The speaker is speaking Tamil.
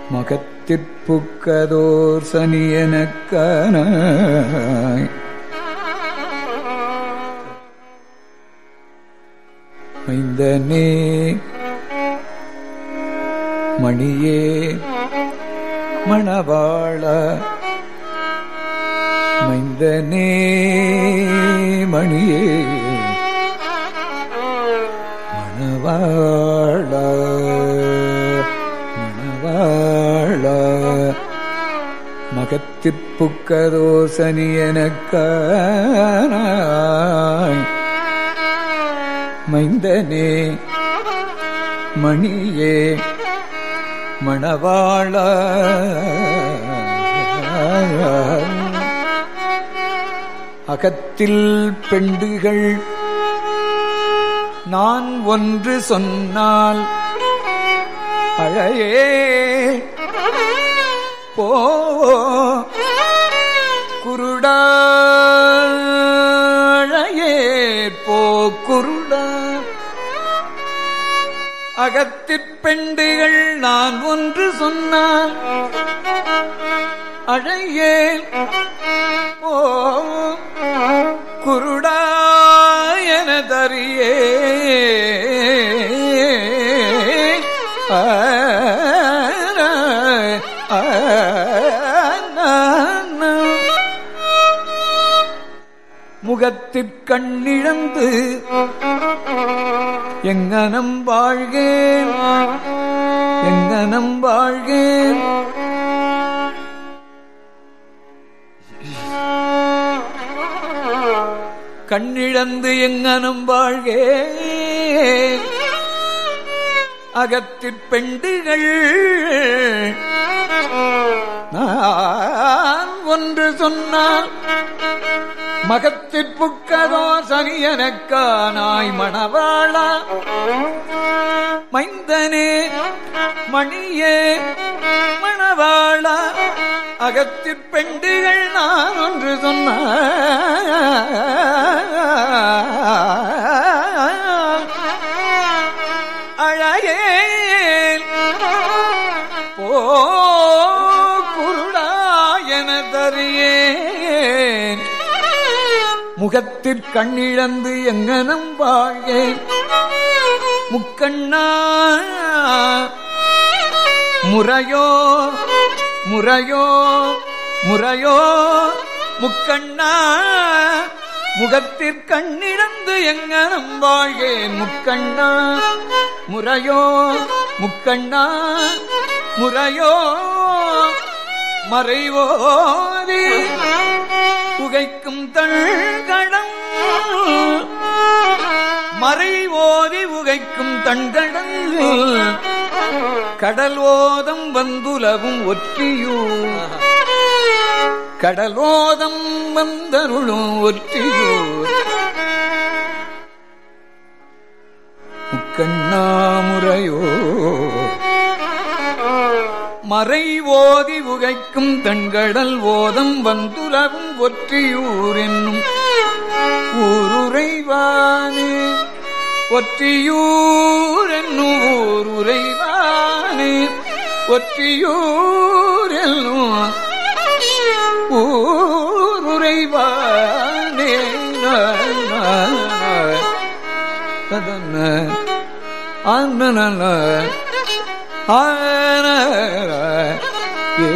மகத்திற்புக்கதோர் சனியனக்கானாய் மைந்தனே மணியே மணவாள மைந்தனே மணியே மணவாள மணவாள மகத்திற்புக்கதோ சனியனக்கானாய் மைந்தனே மணியே மணவாள அகத்தில் பெண்டுகள் நான் ஒன்று சொன்னால் அழையே போ குருடாழையே போ குருடா அகத்திற் பெண்டுகள் நான் ஒன்று சொன்னால் அழையே ஓ குருடா என தரியே ஆ, ஆ, நா, நா. முகத்திற் கண்ணிழந்து எங்கனம் வாழ்கேன் எங்கனம் வாழ்கேன் கண்ணிழந்து எங்கனம் வாழ்கேன் அகத்திற் பெண்டுகள் நான் ஒன்று சொன்னால் மகத்திற்புக்கதோ சனியனக்கானாய் மணவாளா மைந்தனே மணியே மணவாளா அகத்திற் பெண்டுகள் நான் ஒன்று சொன்ன அழகேல் ஓ குருடாயன தறியேன் முகத்திற் கண்ணிழந்து எங்கனம் வாழ்கேன் முக்கண்ணா முறையோ முறையோ முறையோ முக்கண்ணா முகத்திற் கண்ணிழந்து எங்கனம் வாழ்கேன் முக்கண்ணா முறையோ முக்கண்ணா முறையோ மறைவோதி புகைக்கும் தழ்கடம் மறைவோதி உகைக்கும் தண்கடல் கடல் ஓதம் வந்துலவும் ஒற்றியூர் கடலோதம் வந்தருளும் ஒற்றியூர் முக்கண்ணாமுறையோ மறை ஓதி உகைக்கும் தண்கடல் ஓதம் வந்துலவும் ஒற்றியூர் என்னும் ஊருரைவானே ஒற்றியூர் என்னும் ஊர் உரைவானே ஒற்றியூர் என்னும் ஊர் உரைவானே ததன அண்ணன ஆன ஏ